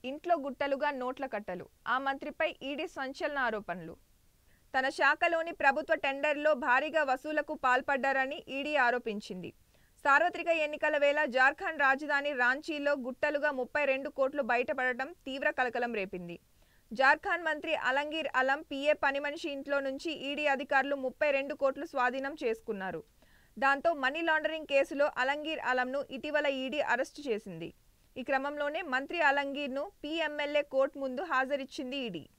ఇంట్లో గుట్టలుగా నోట్ల కట్టలు ఆ మంత్రిపై ఈడీ సంచలన ఆరోపణలు తన శాఖలోని ప్రభుత్వ టెండర్లో భారీగా వసూలకు పాల్పడ్డారని ఈడీ ఆరోపించింది సార్వత్రిక ఎన్నికల వేళ జార్ఖండ్ రాజధాని రాంచీలో గుట్టలుగా ముప్పై రెండు కోట్లు బయటపడటం తీవ్ర కలకలం రేపింది జార్ఖండ్ మంత్రి అలంగీర్ అలం పిఏ పని మనిషి ఇంట్లో నుంచి ఈడీ అధికారులు ముప్పై రెండు కోట్లు స్వాధీనం చేసుకున్నారు దాంతో మనీ లాండరింగ్ కేసులో అలంగీర్ అలంను ఇటీవల ఈడీ అరెస్టు చేసింది ఈ క్రమంలోనే మంత్రి అలంగీర్ను పీఎంఎల్ఏ కోర్టు ముందు హాజరిచ్చింది ఈడీ